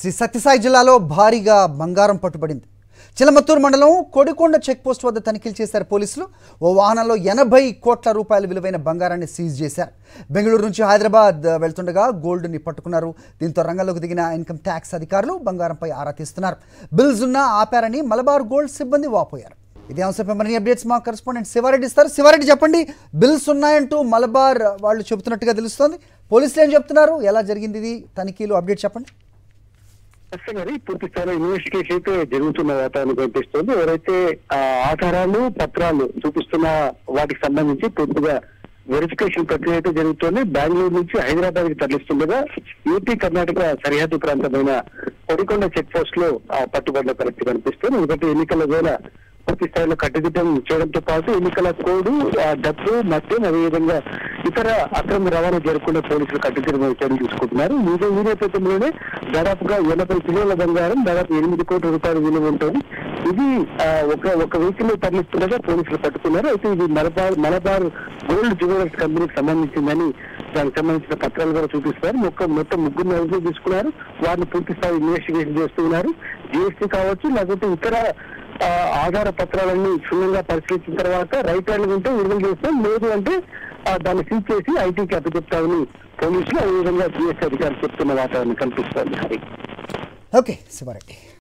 శ్రీ సత్యసాయి జిల్లాలో భారీగా బంగారం పట్టుబడింది చిలమత్తూరు మండలం కొడికొండ చెక్ పోస్ట్ వద్ద తనిఖీలు చేశారు పోలీసులు ఓ వాహనంలో ఎనభై కోట్ల రూపాయల విలువైన బంగారాన్ని సీజ్ చేశారు బెంగళూరు నుంచి హైదరాబాద్ వెళ్తుండగా గోల్డ్ని పట్టుకున్నారు దీంతో రంగంలోకి దిగిన ఇన్కమ్ ట్యాక్స్ అధికారులు బంగారంపై ఆరా తీస్తున్నారు బిల్స్ ఉన్నా ఆపారని మలబార్ గోల్డ్ సిబ్బంది వాపోయారు ఇదే అంశంపై మరిన్ని అప్డేట్స్ మా కరెస్పాండెంట్ శివారెడ్డి ఇస్తారు శివారెడ్డి చెప్పండి బిల్స్ ఉన్నాయంటూ మలబార్ వాళ్ళు చెబుతున్నట్టుగా తెలుస్తోంది పోలీసులు ఏం చెప్తున్నారు ఎలా జరిగింది ఇది తనిఖీలు అప్డేట్ చెప్పండి ఖచ్చితంగా అది పూర్తి స్థాయిలో ఇన్వెస్టిగేషన్ అయితే జరుగుతున్న వాతావరణం కనిపిస్తుంది ఎవరైతే ఆ ఆధారాలు పత్రాలు చూపిస్తున్న వాటికి సంబంధించి పూర్తిగా వెరిఫికేషన్ ప్రక్రియ అయితే జరుగుతోంది బెంగళూరు నుంచి హైదరాబాద్ కి తరలిస్తుండగా యూపీ కర్ణాటక సరిహద్దు ప్రాంతమైన కొడికొండ చెక్ పోస్ట్ లో ఆ పట్టుబడిన పరిస్థితి కనిపిస్తుంది ఎందుకంటే ఎన్నికల వేళ పూర్తి స్థాయిలో కట్టుదిట్టం చేయడంతో పాటు ఎన్నికల కోడ్ ఆ డబ్బు మద్యం అదేవిధంగా ఇతర అక్రమ రవాణా జరగకుండా పోలీసులు కట్టుదిట్టమైన చర్యలు తీసుకుంటున్నారు ఈ ఈ నేపథ్యంలోనే దాదాపుగా ఎనభై కిలోల బంగారం దాదాపు ఎనిమిది కోట్ల రూపాయల విలువ ఉంటుంది ఇది ఆ, ఒక ఒక వెహికల్ లో తరలిస్తుండగా పోలీసులు పట్టుకున్నారు అయితే ఇది మలబార్ మలబార్ గోల్డ్ జ్యువెలర్స్ కంపెనీకి సంబంధించిందని దానికి సంబంధించిన పత్రాలు కూడా చూపిస్తారు మొక్క మొత్తం ముగ్గురు అదుపులో తీసుకున్నారు వారిని పూర్తి స్థాయి ఇన్వెస్టిగేషన్ చేస్తున్నారు జిఎస్టీ కావచ్చు లేకపోతే ఇతర ఆ, ఆధార పత్రాలన్నీ క్షుణ్ణంగా పరిశీలించిన తర్వాత రైట్ హ్యాండ్ ఉంటే విడుదల చేస్తాం లేదు అంటే ఆ, దాన్ని సీజ్ చేసి ఐటీకి అప్పచెప్తామని పోలీసులు అదేవిధంగా జిఎస్టీ అధికారులు చెప్తున్న వాతావరణం కనిపిస్తోంది హరి ఓకే శివారెడ్డి